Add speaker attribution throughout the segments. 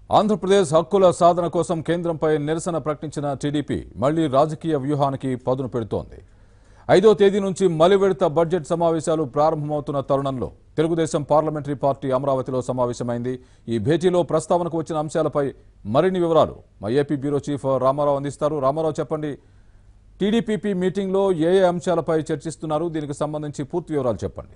Speaker 1: ఆంధ్రప్రదేశ్ హక్కుల సాధన కోసం కేంద్రంపై నిరసన ప్రకటించిన టీడీపీ మళ్లీ రాజకీయ వ్యూహానికి పదును పెడుతోంది ఐదో తేదీ నుంచి మలి విడత బడ్జెట్ సమావేశాలు ప్రారంభమవుతున్న తరుణంలో తెలుగుదేశం పార్లమెంటరీ పార్టీ అమరావతిలో సమావేశమైంది ఈ భేటీలో ప్రస్తావనకు వచ్చిన అంశాలపై మరిన్ని వివరాలు మా ఏపీ బ్యూరో చీఫ్ రామారావు అందిస్తారు రామారావు చెప్పండి టీడీపీపీ మీటింగ్లో ఏ ఏ అంశాలపై చర్చిస్తున్నారు దీనికి సంబంధించి పూర్తి వివరాలు చెప్పండి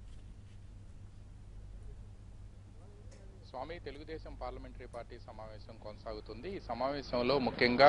Speaker 2: స్వామి తెలుగుదేశం పార్లమెంటరీ పార్టీ సమావేశం కొనసాగుతుంది ఈ సమావేశంలో ముఖ్యంగా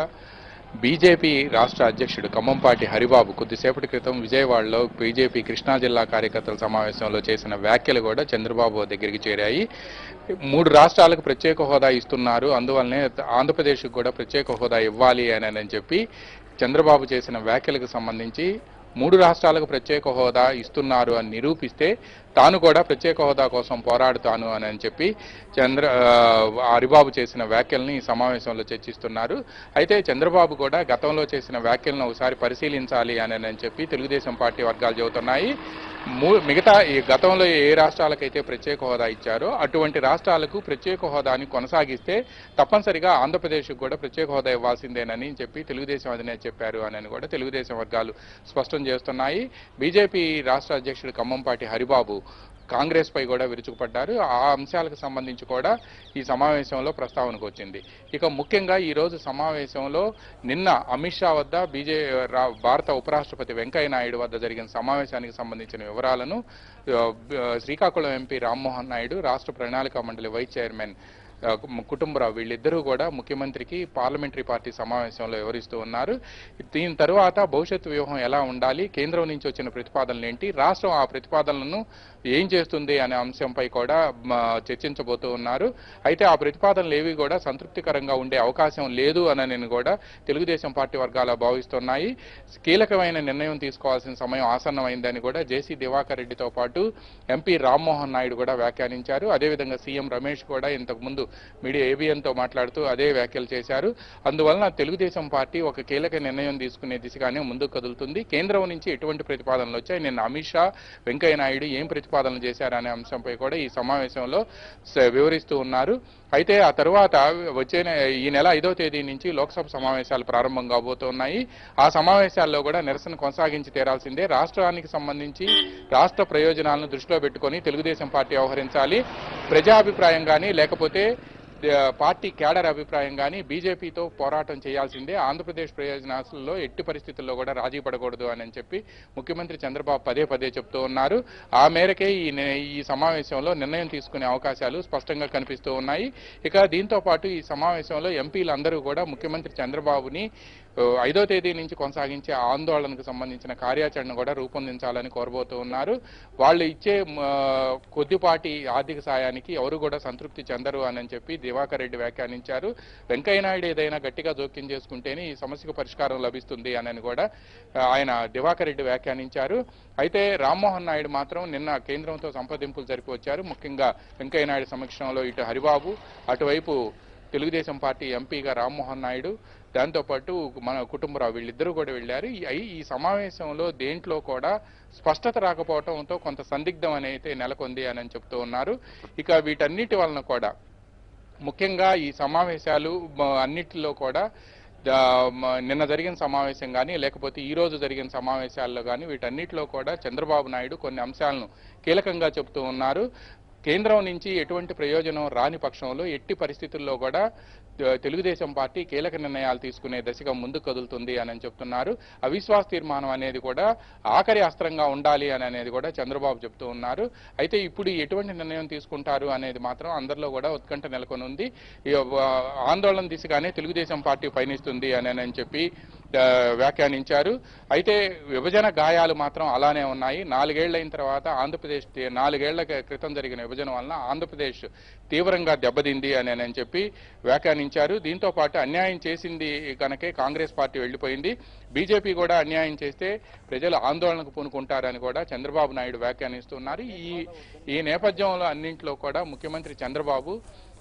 Speaker 2: బీజేపీ రాష్ట్ర అధ్యక్షుడు ఖమ్మంపాటి హరిబాబు కొద్దిసేపటి క్రితం విజయవాడలో బీజేపీ కృష్ణా జిల్లా కార్యకర్తల సమావేశంలో చేసిన వ్యాఖ్యలు కూడా చంద్రబాబు దగ్గరికి చేరాయి మూడు రాష్ట్రాలకు ప్రత్యేక హోదా ఇస్తున్నారు అందువల్లనే ఆంధ్రప్రదేశ్కి కూడా ప్రత్యేక హోదా ఇవ్వాలి అని అని చెప్పి చంద్రబాబు చేసిన వ్యాఖ్యలకు సంబంధించి మూడు రాష్ట్రాలకు ప్రత్యేక హోదా ఇస్తున్నారు అని నిరూపిస్తే తాను కూడా ప్రత్యేక హోదా కోసం పోరాడుతాను అని అని చెప్పి చంద్ర ఆ, హరిబాబు చేసిన వ్యాఖ్యల్ని ఈ సమావేశంలో చర్చిస్తున్నారు అయితే చంద్రబాబు కూడా గతంలో చేసిన వ్యాఖ్యలను ఒకసారి పరిశీలించాలి అని అని చెప్పి తెలుగుదేశం పార్టీ వర్గాలు చెబుతున్నాయి మూ- మిగతా ఈ గతంలో ఏ రాష్ట్రాలకైతే ప్రత్యేక హోదా ఇచ్చారో అటువంటి రాష్ట్రాలకు ప్రత్యేక హోదాని కొనసాగిస్తే తప్పనిసరిగా ఆంధ్రప్రదేశ్కు కూడా ప్రత్యేక హోదా ఇవ్వాల్సిందేనని చెప్పి తెలుగుదేశం అధినేత చెప్పారు అని కూడా తెలుగుదేశం వర్గాలు స్పష్టం చేస్తున్నాయి బీజేపీ రాష్ట్ర అధ్యక్షుడు ఖమ్మంపాటి హరిబాబు కాంగ్రెస్ పై కూడా విరుచుకుపడ్డారు ఆ అంశాలకు సంబంధించి కూడా ఈ సమావేశంలో ప్రస్తావనకు వచ్చింది ఇక ముఖ్యంగా ఈ రోజు సమావేశంలో నిన్న అమిత్ షా వద్ద బీజే రా- భారత ఉపరాష్ట్రపతి వెంకయ్య నాయుడు వద్ద జరిగిన సమావేశానికి సంబంధించిన వివరాలను ఆ, బ- శ్రీకాకుళం ఎంపీ రామ్మోహన్ నాయుడు రాష్ట్ర ప్రణాళిక మండలి వైస్ చైర్మన్ ఆ, కు- కుటుంబరావు వీళ్ళిద్దరూ కూడా ముఖ్యమంత్రికి పార్లమెంటరీ పార్టీ సమావేశంలో వివరిస్తూ ఉన్నారు దీని తరువాత భవిష్యత్తు వ్యూహం ఎలా ఉండాలి కేంద్రం నుంచి వచ్చిన ప్రతిపాదనలు ఏంటి రాష్ట్రం ఆ ప్రతిపాదనలను ఏం చేస్తుంది అనే అంశంపై కూడా మ, చర్చించబోతూ ఉన్నారు అయితే ఆ ప్రతిపాదనలు ఏవి కూడా సంతృప్తికరంగా ఉండే అవకాశం లేదు అని కూడా తెలుగుదేశం పార్టీ వర్గాలు భావిస్తున్నాయి కీలకమైన నిర్ణయం తీసుకోవాల్సిన సమయం ఆసన్నమైందని కూడా జేసీ దివాకర్ రెడ్డితో పాటు ఎంపీ రామ్మోహన్ నాయుడు కూడా వ్యాఖ్యానించారు అదేవిధంగా సీఎం రమేష్ కూడా ఇంతకు ముందు మీడియా ఏబిఎన్తో మాట్లాడుతూ అదే వ్యాఖ్యలు చేశారు అందువలన తెలుగుదేశం పార్టీ ఒక కీలక నిర్ణయం తీసుకునే దిశగానే ముందుకు కదులుతుంది కేంద్రం నుంచి ఎటువంటి ప్రతిపాదనలు వచ్చాయి నిన్న అమిత్ షా వెంకయ్య నాయుడు ఏం ప్రతిపాదనలు చేశారనే అంశంపై కూడా ఈ సమావేశంలో స- వివరిస్తూ ఉన్నారు అయితే ఆ తరువాత వచ్చే నె- ఈ నెల ఐదో తేదీ నుంచి లోక్సభ సమావేశాలు ప్రారంభం కాబోతున్నాయి ఆ సమావేశాల్లో కూడా నిరసన కొనసాగించి తీరాల్సిందే రాష్ట్రానికి సంబంధించి రాష్ట్ర ప్రయోజనాలను దృష్టిలో పెట్టుకొని తెలుగుదేశం పార్టీ వ్యవహరించాలి ప్రజాభిప్రాయం కానీ లేకపోతే ఆ, పార్టీ క్యాడర్ అభిప్రాయం కానీ బీజేపీతో పోరాటం చేయాల్సిందే ఆంధ్రప్రదేశ్ ప్రయోజనాలలో ఎట్టి పరిస్థితుల్లో కూడా రాజీ పడకూడదు అని చెప్పి ముఖ్యమంత్రి చంద్రబాబు పదే పదే చెప్తూ ఉన్నారు ఆ మేరకే ఈ ని- ఈ సమావేశంలో నిర్ణయం తీసుకునే అవకాశాలు స్పష్టంగా కనిపిస్తూ ఉన్నాయి ఇక దీంతో పాటు ఈ సమావేశంలో ఎంపీలందరూ కూడా ముఖ్యమంత్రి చంద్రబాబుని ఆ, ఐదో తేదీ నుంచి కొనసాగించే ఆందోళనకు సంబంధించిన కార్యాచరణ కూడా రూపొందించాలని కోరబోతూ ఉన్నారు వాళ్ళు ఇచ్చే ఆ, కొద్దిపాటి ఆర్థిక సాయానికి ఎవరు కూడా సంతృప్తి చెందరు అని చెప్పి దివాకర్ రెడ్డి వ్యాఖ్యానించారు వెంకయ్య నాయుడు ఏదైనా గట్టిగా జోక్యం చేసుకుంటేనే ఈ సమస్యకు పరిష్కారం లభిస్తుంది అని కూడా ఆ, ఆయన దివాకర్ రెడ్డి వ్యాఖ్యానించారు అయితే రామ్మోహన్ నాయుడు మాత్రం నిన్న కేంద్రంతో సంప్రదింపులు జరిపి వచ్చారు ముఖ్యంగా వెంకయ్య నాయుడు సమక్షంలో ఇటు హరిబాబు అటువైపు తెలుగుదేశం పార్టీ ఎంపీగా రామ్మోహన్ నాయుడు దాంతోపాటు మన కుటుంబరావు వీళ్ళిద్దరూ కూడా వెళ్ళారు ఈ ఈ- ఈ సమావేశంలో దేంట్లో కూడా స్పష్టత రాకపోవడంతో కొంత సందిగ్ధం అనేది నెలకొంది అని చెప్తూ ఉన్నారు ఇక వీటన్నిటి వలన కూడా ముఖ్యంగా ఈ సమావేశాలు మ, అన్నిటిలో కూడా ద- మ- నిన్న జరిగిన సమావేశం కానీ లేకపోతే ఈ రోజు జరిగిన సమావేశాల్లో కానీ వీటన్నిటిలో కూడా చంద్రబాబు నాయుడు కొన్ని అంశాలను కీలకంగా చెబుతూ ఉన్నారు కేంద్రం నుంచి ఎటువంటి ప్రయోజనం రాని పక్షంలో ఎట్టి పరిస్థితుల్లో కూడా త- తెలుగుదేశం పార్టీ కీలక నిర్ణయాలు తీసుకునే దశగా ముందుకు కదులుతుంది అని చెప్తున్నారు అవిశ్వాస తీర్మానం అనేది కూడా ఆఖరి అస్త్రంగా ఉండాలి అని అనేది కూడా చంద్రబాబు చెప్తూ ఉన్నారు అయితే ఇప్పుడు ఎటువంటి నిర్ణయం తీసుకుంటారు అనేది మాత్రం అందరిలో కూడా ఉత్కంఠ నెలకొని ఉంది ఈ, ఆ, ఆందోళన దిశగానే తెలుగుదేశం పార్టీ పయనిస్తుంది అని అని చెప్పి ఆ, వ్యాఖ్యానించారు అయితే విభజన గాయాలు మాత్రం అలానే ఉన్నాయి నాలుగేళ్లైన తర్వాత ఆంధ్రప్రదేశ్ తీ- నాలుగేళ్ల క్రితం జరిగిన విభజన వలన ఆంధ్రప్రదేశ్ తీవ్రంగా దెబ్బతింది అని అని చెప్పి వ్యాఖ్యానించారు దీంతో పాటు అన్యాయం చేసింది కనుకే కాంగ్రెస్ పార్టీ వెళ్లిపోయింది బీజేపీ కూడా అన్యాయం చేస్తే ప్రజలు ఆందోళనకు పూనుకుంటారని కూడా చంద్రబాబు నాయుడు వ్యాఖ్యానిస్తున్నారు ఈ ఈ నేపథ్యంలో అన్నింటిలో కూడా ముఖ్యమంత్రి చంద్రబాబు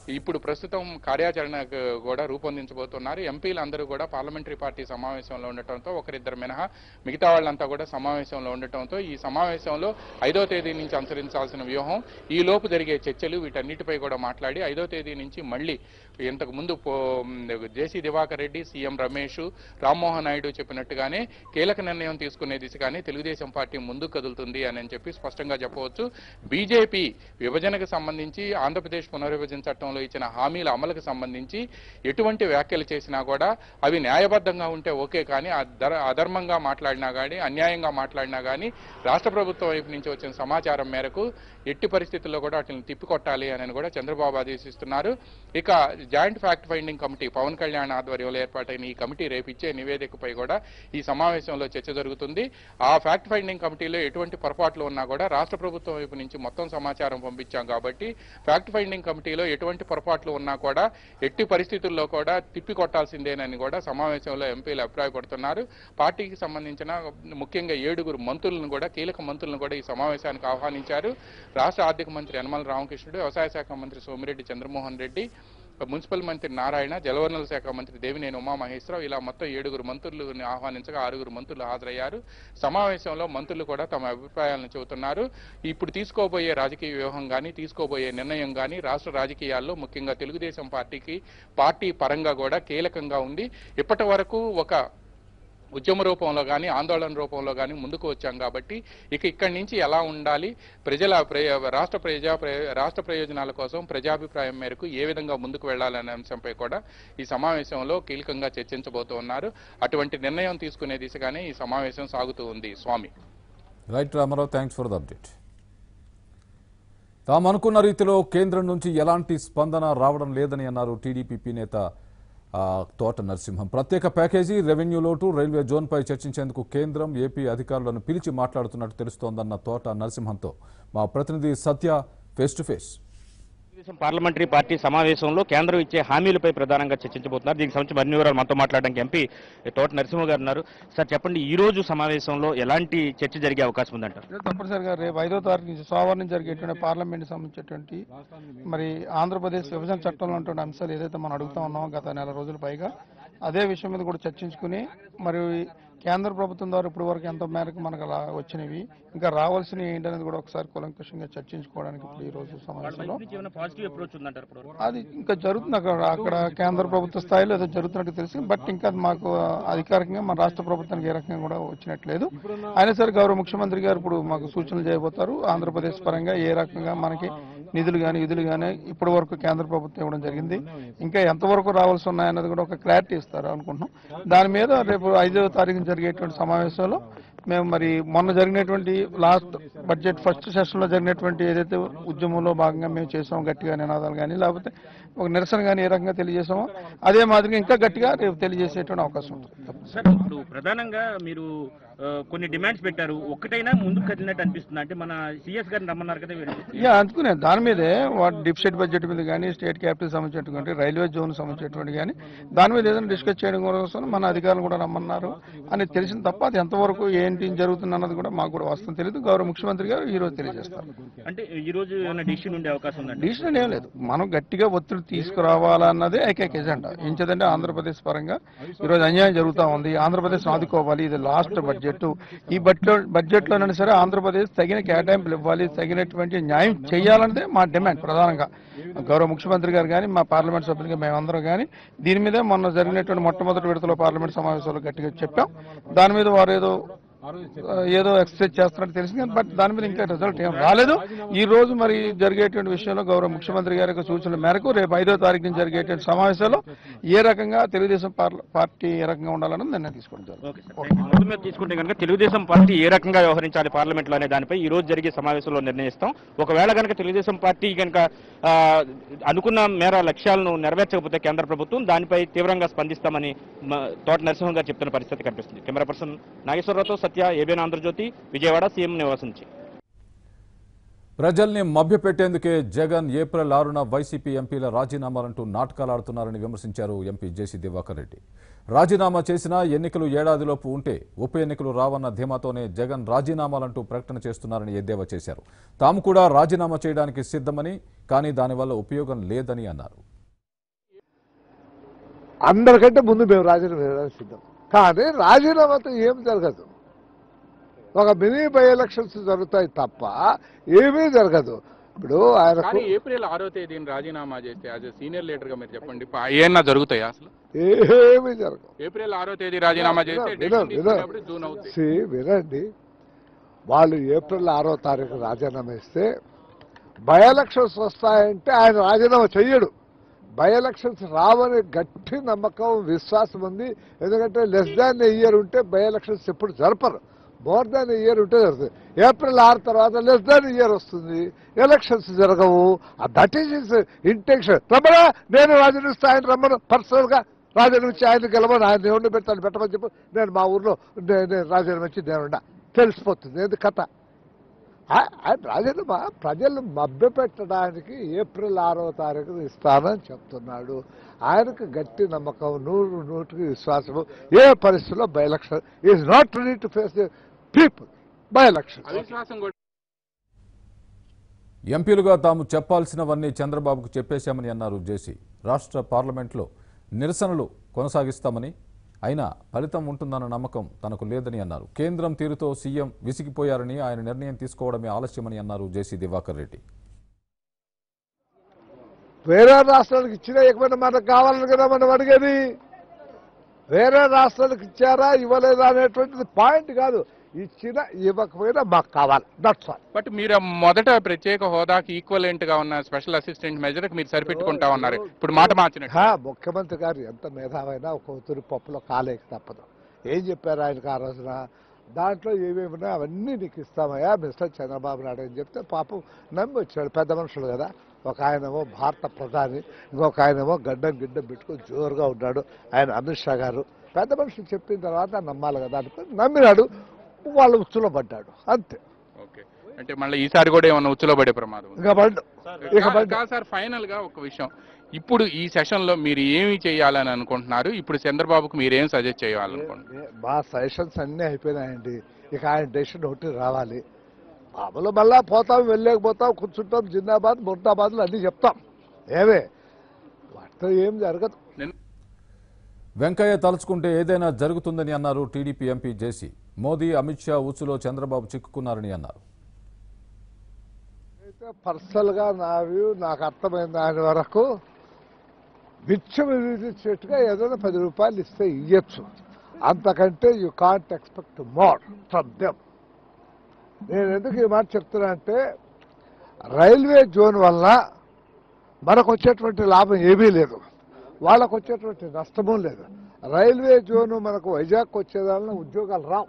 Speaker 2: ఇప్పుడు ప్రస్తుతం కార్యాచరణ కూడా రూపొందించబోతున్నారు ఎంపీలు అందరూ కూడా పార్లమెంటరీ పార్టీ సమావేశంలో ఉండటంతో ఒకరిద్దరు మినహా మిగతా వాళ్ళంతా కూడా సమావేశంలో ఉండటంతో ఈ సమావేశంలో ఐదో తేదీ నుంచి అనుసరించాల్సిన వ్యూహం ఈ లోపు జరిగే చర్చలు వీటన్నిటిపై కూడా మాట్లాడి ఐదో తేదీ నుంచి మళ్ళీ ఇంతకు ముందు పో- జేసీ దివాకర్ రెడ్డి సీఎం రమేష్ రామ్మోహన్ నాయుడు చెప్పినట్టుగానే కీలక నిర్ణయం తీసుకునే దిశగానే తెలుగుదేశం పార్టీ ముందుకు కదులుతుంది అని చెప్పి స్పష్టంగా చెప్పవచ్చు బీజేపీ విభజనకు సంబంధించి ఆంధ్రప్రదేశ్ పునర్విభజన చట్టంలో ఇచ్చిన హామీల అమలుకు సంబంధించి ఎటువంటి వ్యాఖ్యలు చేసినా కూడా అవి న్యాయబద్ధంగా ఉంటే ఓకే కానీ అధర్- అధర్మంగా మాట్లాడినా కానీ అన్యాయంగా మాట్లాడినా కానీ రాష్ట్ర ప్రభుత్వం వైపు నుంచి వచ్చిన సమాచారం మేరకు ఎట్టి పరిస్థితుల్లో కూడా వాటిని తిప్పికొట్టాలి అని కూడా చంద్రబాబు ఆదేశిస్తున్నారు ఇక joint fact finding committee Pawan Kalyan ఆధ్వర్యంలో ఏర్పాటైన ఈ కమిటీ రేపు ఇచ్చే నివేదికపై కూడా ఈ సమావేశంలో చర్చ జరుగుతుంది ఆ ఫ్యాక్ట్ ఫైండింగ్ కమిటీలో ఎటువంటి పొరపాట్లు ఉన్నా కూడా రాష్ట్ర ప్రభుత్వం వైపు నుంచి మొత్తం సమాచారం పంపించాం కాబట్టి ఫ్యాక్ట్ ఫైండింగ్ కమిటీలో ఎటువంటి పొరపాట్లు ఉన్నా కూడా ఎట్టి పరిస్థితుల్లో కూడా తిప్పి కొట్టాల్సిందేనని కూడా సమావేశంలో ఎంపీలు అభిప్రాయపడుతున్నారు పార్టీకి సంబంధించిన ముఖ్యంగా ఏడుగురు మంత్రులను కూడా కీలక మంత్రులను కూడా ఈ సమావేశానికి ఆహ్వానించారు రాష్ట్ర ఆర్థిక మంత్రి యనమల రామకృష్ణుడు వ్యవసాయ శాఖ మంత్రి సోమిరెడ్డి చంద్రమోహన్ రెడ్డి మున్సిపల్ మంత్రి నారాయణ జలవనరుల శాఖ మంత్రి దేవినేని ఉమామహేశ్వరరావు ఇలా మొత్తం ఏడుగురు మంత్రులను ఆహ్వానించగా ఆరుగురు మంత్రులు హాజరయ్యారు సమావేశంలో మంత్రులు కూడా తమ అభిప్రాయాలను చెబుతున్నారు ఇప్పుడు తీసుకోబోయే రాజకీయ వ్యూహం కానీ తీసుకోబోయే నిర్ణయం కానీ రాష్ట్ర రాజకీయాల్లో ముఖ్యంగా తెలుగుదేశం పార్టీకి పార్టీ పరంగా కూడా కీలకంగా ఉంది ఇప్పటి వరకు ఒక ఉద్యమ రూపంలో కానీ ఆందోళన రూపంలో కానీ ముందుకు వచ్చాం కాబట్టి ఇక ఇక్కడి నుంచి ఎలా ఉండాలి ప్రజల ప్రయ- రాష్ట్ర ప్రజా ప్రయ- రాష్ట్ర ప్రయోజనాల కోసం ప్రజాభిప్రాయం మేరకు ఏ విధంగా ముందుకు వెళ్ళాలనే అంశంపై కూడా ఈ సమావేశంలో కీలకంగా చర్చించబోతూ ఉన్నారు అటువంటి నిర్ణయం తీసుకునే దిశగానే ఈ సమావేశం సాగుతూ ఉంది Swamy
Speaker 1: right Ramarao thanks for the update తాము అనుకున్న రీతిలో కేంద్రం నుంచి ఎలాంటి స్పందన రావడం లేదని అన్నారు టీడీపీ నేత ఆ, తోట నరసింహం ప్రత్యేక ప్యాకేజీ రెవెన్యూ లోటు రైల్వే జోన్పై చర్చించేందుకు కేంద్రం ఏపీ అధికారులను పిలిచి మాట్లాడుతున్నట్టు తెలుస్తోందన్న తోట నరసింహంతో మా ప్రతినిధి Satya face to face
Speaker 3: Telugu Desam parliamentary party సమావేశంలో కేంద్రం ఇచ్చే హామీలపై ప్రధానంగా చర్చించబోతున్నారు దీనికి సంబంధించి మరిన్ని వివరాలు మనతో మాట్లాడడానికి ఎంపీ తోట నరసింహ గారు ఉన్నారు సార్ చెప్పండి ఈ రోజు సమావేశంలో ఎలాంటి చర్చ జరిగే అవకాశం ఉందంటారు
Speaker 4: ఇది తప్పనిసరిగా రేపు ఐదో తారీఖు నుంచి సోమవారం జరిగేటువంటి పార్లమెంట్ సంబంధించేటువంటి మరి ఆంధ్రప్రదేశ్ విభజన చట్టంలో ఉన్నటువంటి అంశాలు ఏదైతే మనం అడుగుతా ఉన్నామో గత నెల రోజుల పైగా అదే విషయం మీద కూడా చర్చించుకుని మరి కేంద్ర ప్రభుత్వం ద్వారా ఇప్పటి వరకు ఎంత మేరకు మనకు రా- వచ్చినవి ఇంకా రావాల్సినవి ఏంటనేది కూడా ఒకసారి కులంకషంగా చర్చించుకోవడానికి ఇప్పుడు ఈ రోజు సమావేశంలో
Speaker 3: ఏమైనా పాజిటివ్ అప్రోచ్ ఉందంటారు ఇప్పుడు
Speaker 4: అది ఇంకా జరుగుతుంది అక్కడ అక్కడ కేంద్ర ప్రభుత్వ స్థాయిలో ఏదో జరుగుతున్నట్టు తెలిసి బట్ ఇంకా అది మాకు అధికారికంగా మన రాష్ట్ర ప్రభుత్వానికి ఏ రకంగా కూడా వచ్చినట్లేదు అయినా సరే గౌరవ ముఖ్యమంత్రి గారు ఇప్పుడు మాకు సూచనలు చేయబోతారు ఆంధ్రప్రదేశ్ పరంగా ఏ రకంగా మనకి నిధులు కానీ విధులు కానీ ఇప్పటి వరకు కేంద్ర ప్రభుత్వం ఇవ్వడం జరిగింది ఇంకా ఎంతవరకు రావాల్సి ఉన్నాయన్నది కూడా ఒక క్లారిటీ ఇస్తారు అనుకుంటున్నాం దాని మీద రేపు ఐదవ తారీఖున జరిగేటువంటి సమావేశంలో మేము మరి మొన్న జరిగినటువంటి లాస్ట్ బడ్జెట్ ఫస్ట్ సెషన్లో జరిగినటువంటి ఏదైతే ఉద్యమంలో భాగంగా మేము చేసాం గట్టిగా నినాదాలు కానీ లేకపోతే ఒక నిరసన కానీ ఏ రకంగా తెలియజేసామో అదే మాదిరిగా ఇంకా గట్టిగా రేపు తెలియజేసేటువంటి అవకాశం ఉంటుంది
Speaker 3: సార్ ఇప్పుడు ప్రధానంగా మీరు ఆ, కొన్ని డిమాండ్స్ పెట్టారు ఒక్కటైనా ముందుకు కదిలినట్టు అనిపిస్తుంది అంటే మన సిఎస్ గారిని రమ్మన్నారు కదా వీరు.
Speaker 4: ఇక అందుకునే దాని మీదే వాటి డిఫిసిట్ బడ్జెట్ మీద కానీ స్టేట్ క్యాపిటల్ సంబంధించినటువంటి రైల్వే జోన్ సంబంధించినటువంటి కానీ దాని మీద ఏదైనా డిస్కస్ చేయడం కోసం మన అధికారులు కూడా రమ్మన్నారు అని తెలిసింది తప్ప అది ఎంతవరకు ఏంటి జరుగుతుంది అన్నది కూడా మాకు కూడా వాస్తవం తెలియదు గౌరవ ముఖ్యమంత్రి గారు ఈ రోజు తెలియజేస్తారు
Speaker 3: అంటే ఈ రోజు ఏమైనా డిసిషన్ ఉండే అవకాశం ఉందండి
Speaker 4: డిసిషన్ ఏం లేదు మనం గట్టిగా ఒత్తిడి తీసుకురావాలన్నదే ఏకైక ఎజెండా ఏంచదంటే ఆంధ్రప్రదేశ్ పరంగా ఈరోజు అన్యాయం జరుగుతూ ఉంది ఆంధ్రప్రదేశ్ ఆదుకోవాలి ఇది లాస్ట్ బడ్జెట్ ఈ బడ్జెట్ బడ్జెట్లోనైనా సరే ఆంధ్రప్రదేశ్ తగిన కేటాయింపులు ఇవ్వాలి తగినటువంటి న్యాయం చేయాలన్నదే మా డిమాండ్ ప్రధానంగా గౌరవ ముఖ్యమంత్రి గారు కానీ మా పార్లమెంట్ సభ్యులుగా మేమందరం కానీ దీని మీదే మొన్న జరిగినటువంటి మొట్టమొదటి విడతలో పార్లమెంట్ సమావేశాలు గట్టిగా చెప్పాం దాని మీద వారు ఏదో ఆ, ఏదో ఎక్సర్సైజ్ చేస్తున్నట్టు తెలిసింది కానీ బట్ దాని మీద ఇంకా రిజల్ట్ ఏం రాలేదు ఈ రోజు మరి జరిగేటువంటి విషయంలో గౌరవ ముఖ్యమంత్రి గారి యొక్క సూచనల మేరకు రేపు ఐదో తారీఖు నుంచి జరిగేటువంటి సమావేశాల్లో ఏ రకంగా తెలుగుదేశం పార్ల- పార్టీ ఏ రకంగా ఉండాలని నిర్ణయం తీసుకోవడం జరుగుతుంది
Speaker 3: ఓకే సార్ థాంక్యూ. మొత్తం మీద తీసుకుంటే కనుక తెలుగుదేశం పార్టీ ఏ రకంగా వ్యవహరించాలి పార్లమెంట్ లో అనే దానిపై ఈ రోజు జరిగే సమావేశంలో నిర్ణయిస్తాం ఒకవేళ కనుక తెలుగుదేశం పార్టీ కనుక ఆ, అనుకున్న మేర లక్ష్యాలను నెరవేర్చకపోతే కేంద్ర ప్రభుత్వం దానిపై తీవ్రంగా స్పందిస్తామని మ- తోట నరసింహం గారు చెప్తున్న పరిస్థితి కనిపిస్తుంది కెమెరా పర్సన్ నాగేశ్వరరావుతో సత్య ఏబిఎన్ ఆంధ్రజ్యోతి విజయవాడ సీఎం నివాసం నుంచి
Speaker 1: ప్రజల్ని మభ్యపెట్టేందుకే జగన్ ఏప్రిల్ ఆరున వైసీపీ ఎంపీల రాజీనామాలంటూ నాటకాలాడుతున్నారని విమర్శించారు ఎంపీ జేసీ దివాకర్ రెడ్డి రాజీనామా చేసినా ఎన్నికలు ఏడాదిలోపు ఉంటే ఉప ఎన్నికలు రావన్న ధీమాతోనే జగన్ రాజీనామాలంటూ ప్రకటన చేస్తున్నారని ఎద్దేవా చేశారు తాము కూడా రాజీనామా చేయడానికి సిద్ధమని కానీ దానివల్ల ఉపయోగం లేదని అన్నారు
Speaker 5: అందరికంటే ముందు మేము రాజీనామా చేయడానికి సిద్ధం కానీ రాజీనామాతో ఏం జరగదు ఒక మినీ బై ఎలక్షన్స్ జరుగుతాయి తప్ప ఏమీ జరగదు ఇప్పుడు ఆయనకు
Speaker 2: కానీ ఏప్రిల్ ఆరో తేదీని రాజీనామా చేస్తే యాజ్ సీనియర్ లీడర్ గా మీరు చెప్పండి ప- ఏమన్నా జరుగుతాయా అసలు
Speaker 5: ఏమీ జరగదు
Speaker 2: ఏప్రిల్ ఆరో తేదీ రాజీనామా చేస్తే
Speaker 5: వినో,
Speaker 2: decision
Speaker 5: వినో.
Speaker 2: తీసుకునేప్పుడు జూన్ అవుతుంది
Speaker 5: సి వినండి వాళ్ళు ఏప్రిల్ ఆరో తారీఖు రాజీనామా ఇస్తే బై ఎలక్షన్స్ వస్తాయంటే ఆయన రాజీనామా చెయ్యడు బై ఎలక్షన్స్ రావని గట్టి నమ్మకం విశ్వాసం ఉంది ఎందుకంటే లెస్ దాన్ ఇయర్ ఉంటే బై ఎలక్షన్స్ ఎప్పుడు జరపరు మోర్ దాన్ ఇయర్ ఉంటే జరుగుతుంది ఏప్రిల్ ఆరు తర్వాత లెస్ దాన్ ఇయర్ వస్తుంది ఎలక్షన్స్ జరగవు దట్ ఈస్ ఇస్ ఇంటెన్షన్ రమ్మరా నేను రాజీనిస్తా ఆయన రమ్మను పర్సనల్ గా రాజీనామా ఇచ్చి ఆయన గెలవను ఆయన ఎవరిని పెడతాను పెట్టమని చెప్పు నేను మా ఊర్లో నే- నేను రాజీనామా ఇచ్చి నేనుండా తెలిసిపోతుంది ఏంది కథ ఆ- ఆయన రాజీనామా ప్రజలు మభ్య పెట్టడానికి ఏప్రిల్ ఆరవ తారీఖు ఇస్తానని చెప్తున్నాడు ఆయనకు గట్టి నమ్మకం నూరు నూటికి విశ్వాసము ఏ పరిస్థితుల్లో by election is not ready to face the people by election
Speaker 2: అవిశ్వాసం కూడా
Speaker 1: ఎంపీలుగా తాము చెప్పాల్సినవన్నీ చంద్రబాబుకు చెప్పేశామని అన్నారు జేసీ రాష్ట్ర పార్లమెంట్లో నిరసనలు కొనసాగిస్తామని అయినా ఫలితం ఉంటుందన్న నమ్మకం తనకు లేదని అన్నారు కేంద్రం తీరుతో సీఎం విసిగిపోయారని ఆయన నిర్ణయం తీసుకోవడమే ఆలస్యమని అన్నారు జేసీ దివాకర్ రెడ్డి
Speaker 5: వేరే రాష్ట్రాలకు ఇచ్చినా ఎక్కువైనా మనకు కావాలని కదా మనం అడిగేది వేరే రాష్ట్రాలకు ఇచ్చారా ఇవ్వలేదా అనేటువంటిది పాయింట్ కాదు ఇచ్చినా ఇవ్వకపోయినా మాకు కావాలి దట్స్ ఆల్
Speaker 2: బట్ మీరు మొదట ప్రత్యేక హోదాకి ఈక్వలెంట్ గా ఉన్న స్పెషల్ అసిస్టెంట్ మెజర్ మీరు సరిపెట్టుకుంటా ఉన్నారు ఇప్పుడు మాట మార్చినట్టు
Speaker 5: హా, ముఖ్యమంత్రి గారు ఎంత మేధావైనా ఒక ఉతురి పప్పులో కాలేక తప్పదు ఏం చెప్పారు ఆయనకు ఆ రోజున దాంట్లో ఏమేమి ఉన్నాయో అవన్నీ నీకు ఇస్తామయ్యా మిస్టర్ చంద్రబాబు నాయుడు అని చెప్తే పాపం నమ్మి వచ్చాడు పెద్ద మనుషులు కదా ఒక ఆయనేమో భారత ప్రధాని ఇంకొక ఆయనేమో గడ్డం గిడ్డం పెట్టుకుని జోరుగా ఉన్నాడు ఆయన అమిత్ షా గారు పెద్ద మనుషులు చెప్పిన తర్వాత నమ్మాలి కదా అనుకుని నమ్మినాడు వాళ్ళు ఉచ్చులో పడ్డాడు అంతే
Speaker 2: ఓకే అంటే మళ్ళీ ఈసారి కూడా ఏమన్నా ఉచ్చులో పడే ప్రమాదం ఉందా?
Speaker 5: ఇక పడ్డు ఇక
Speaker 2: కా-
Speaker 5: పడ్డు
Speaker 2: కాదు సార్ ఫైనల్ గా ఒక విషయం ఇప్పుడు ఈ సెషన్ లో మీరు ఏమి చేయాలని అనుకుంటున్నారు ఇప్పుడు చంద్రబాబుకు మీరు ఏం సజెస్ట్ చేయాలనుకుంటున్నారు
Speaker 5: ఏ- మా సజెషన్స్ అన్నీ అయిపోయినాయండి ఇక ఆయన డెసిషన్ ఒకటి రావాలి మామూలు మళ్ళా పోతాం వెళ్ళలేకపోతాం కూర్చుంటాం జిందాబాద్ ముర్దాబాద్లు అన్నీ చెప్తాం ఏమే వాటితో ఏం జరగదు
Speaker 2: నిన్న
Speaker 1: వెంకయ్య తలుచుకుంటే ఏదైనా జరుగుతుందని అన్నారు టీడీపీ ఎంపీ జేసీ మోదీ అమిత్ షా ఉచ్చులో చంద్రబాబు చిక్కుకున్నారని అన్నారు
Speaker 5: అయితే పర్సనల్గా నా వ్యూ నాకు అర్థమైంది ఆయన వరకు బిచ్చం ఇచ్చేట్టుగా ఏదైనా పది రూపాయలు ఇస్తే ఇయ్యచ్చు అంతకంటే you can't expect more from them నేను ఎందుకు ఈ మాట చెప్తున్నా అంటే రైల్వే జోన్ వల్ల మనకు వచ్చేటువంటి లాభం ఏమీ లేదు వాళ్ళకు వచ్చేటువంటి నష్టము లేదు రైల్వే జోన్ మనకు వైజాగ్ వచ్చేదానిలో ఉద్యోగాలు రావు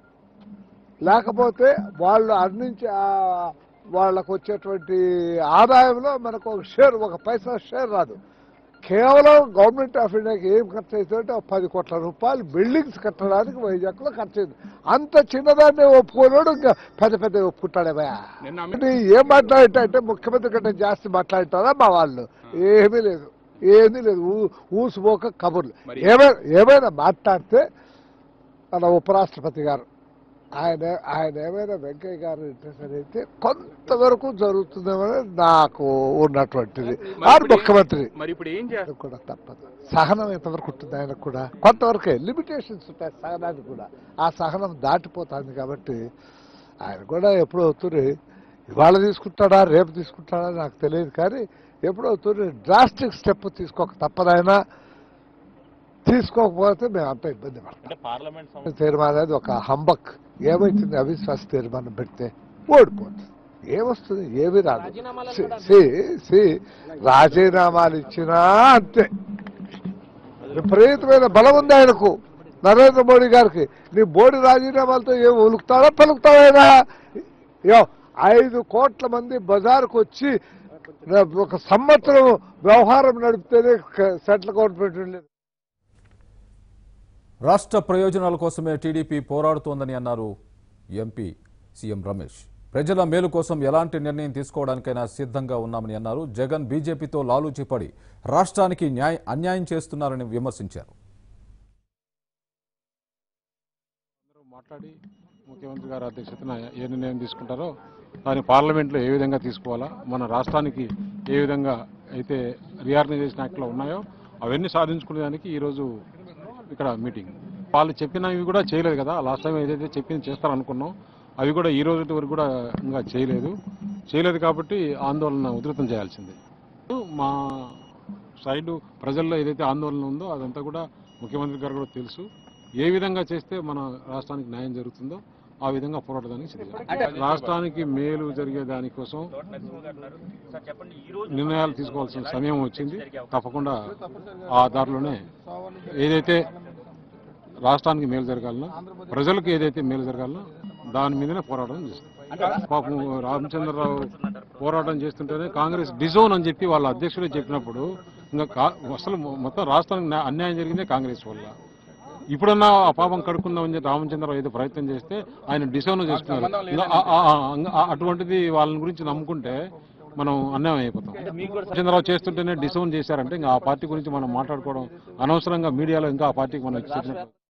Speaker 5: లేకపోతే వాళ్ళు అందించే ఆ- వాళ్ళకు వచ్చేటువంటి ఆదాయంలో మనకు ఒక షేర్ ఒక పైసా షేర్ రాదు కేవలం గవర్నమెంట్ ఆఫ్ ఇండియాకి ఏం ఖర్చు అవుతుందంటే ఒక పది కోట్ల రూపాయలు బిల్డింగ్స్ కట్టడానికి వైజాగ్లో ఖర్చు అయింది అంత చిన్నదాన్ని ఒప్పుకోలేడు ఇంకా పెద్ద పెద్ద ఒప్పుకుంటాడే భయ
Speaker 2: నిన్న అమిత్
Speaker 5: అంటే ఏం మాట్లాడటం అంటే ముఖ్యమంత్రి కంటే జాస్తి మాట్లాడతారా మా వాళ్ళు ఏమీ లేదు ఏమీ లేదు ఊ- ఊసిపోక కబుర్లు
Speaker 2: మరి-
Speaker 5: ఏమైనా ఏమైనా మాట్లాడితే మన ఉపరాష్ట్రపతి గారు ఆయన ఆయన ఏమైనా వెంకయ్య గారు ఇంట్రెస్ట్ అయితే కొంతవరకు జరుగుతుందేమో నాకు ఉన్నటువంటిది
Speaker 2: మరి
Speaker 5: ఆరు
Speaker 2: ఇప్పుడు ఏం-
Speaker 5: ముఖ్యమంత్రి
Speaker 2: మరి ఇప్పుడు ఏం చేస్తారు
Speaker 5: అది కూడా తప్పదు సహనం ఎంతవరకు ఉంటుంది ఆయనకు కూడా కొంతవరకే లిమిటేషన్స్ ఉంటాయి సహనానికి కూడా ఆ సహనం దాటిపోతుంది కాబట్టి ఆయన కూడా ఎప్పుడు అవుతుంది ఇవాళ తీసుకుంటాడా రేపు తీసుకుంటాడా నాకు తెలియదు కానీ ఎప్పుడు అవుతుంది డ్రాస్టిక్ స్టెప్ తీసుకోక తప్పదు ఆయన తీసుకోకపోతే మేము అంత ఇబ్బంది పడతాం
Speaker 3: అంటే పార్లమెంట్
Speaker 5: తీర్మానం అనేది ఒక హంబక్ ఏమైతుంది అవిశ్వాస తీర్మానం పెడితే ఓడిపోతుంది ఏమొస్తుంది ఏమి రాదు సి- సి- సి రాజీనామాలు ఇచ్చినా అంతే విపరీతమైన బలం ఉంది ఆయనకు నరేంద్ర మోడీ గారికి నీ బోడి రాజీనామాలతో ఏం ఉలుకుతాడా పలుకుతావైనా యో ఐదు కోట్ల మంది బజారుకు వచ్చి ఒక సంవత్సరం వ్యవహారం నడిపితేనే సెంట్రల్ గవర్నమెంట్ ఉండేది
Speaker 1: రాష్ట్ర ప్రయోజనాల కోసమే టీడీపీ పోరాడుతోందని అన్నారు ఎంపీ సీఎం రమేష్ ప్రజల మేలు కోసం ఎలాంటి నిర్ణయం తీసుకోవడానికైనా సిద్ధంగా ఉన్నామని అన్నారు జగన్ బీజేపీతో లాలూచి పడి రాష్ట్రానికి న్యాయ అన్యాయం చేస్తున్నారని విమర్శించారు
Speaker 6: అందరూ మాట్లాడి ముఖ్యమంత్రి గారి అధ్యక్షతన ఏ నిర్ణయం తీసుకుంటారో దాన్ని పార్లమెంట్లో ఏ విధంగా తీసుకోవాలా మన రాష్ట్రానికి ఏ విధంగా అయితే రీఆర్గనైజేషన్ యాక్ట్లో ఉన్నాయో అవన్నీ సాధించుకునే దానికి ఈరోజు ఇక్కడ మీటింగ్ వాళ్ళు చెప్పినవి కూడా చేయలేదు కదా లాస్ట్ టైం ఏదైతే చెప్పింది చేస్తారనుకున్నాం అవి కూడా ఈ రోజు వరకు కూడా ఇంకా చేయలేదు చేయలేదు కాబట్టి ఆందోళన ఉధృతం చేయాల్సిందే మా సైడ్ ప్రజల్లో ఏదైతే ఆందోళన ఉందో అదంతా కూడా ముఖ్యమంత్రి గారు కూడా తెలుసు ఏ విధంగా చేస్తే మన రాష్ట్రానికి న్యాయం జరుగుతుందో ఆ విధంగా పోరాడడానికి సిద్ధంగా రాష్ట్రానికి మేలు జరిగే దానికోసం నిర్ణయాలు తీసుకోవాల్సిన సమయం వచ్చింది తప్పకుండా ఆ దారిలోనే ఏదైతే రాష్ట్రానికి మేలు జరగాలనో ప్రజలకు ఏదైతే మేలు జరగాలనో దాని మీదనే పోరాటం చేస్తాం పాపం రామచంద్రరావు పోరాటం చేస్తుంటేనే కాంగ్రెస్ డిజోన్ అని చెప్పి వాళ్ళ అధ్యక్షుడే చెప్పినప్పుడు ఇంకా కా- అసలు మొత్తం రాష్ట్రానికి న్యా- అన్యాయం జరిగిందే కాంగ్రెస్ వల్ల ఇప్పుడన్నా ఆ పాపం కడుక్కుందామని చెప్పి రామచంద్రరావు ఏదో ప్రయత్నం చేస్తే ఆయన డిసోన్ చేసుకున్నారు ఇంకా ఆ- ఆ- ఆ- ఆ- అటువంటిది వాళ్ళని గురించి నమ్ముకుంటే మనం అన్యాయం అయిపోతాం రామచంద్రరావు చేస్తుంటేనే డిసోన్ చేశారంటే ఇంకా ఆ పార్టీ గురించి మనం మాట్లాడుకోవడం అనవసరంగా మీడియాలో ఇంకా ఆ పార్టీకి మనం చెప్పినట్టు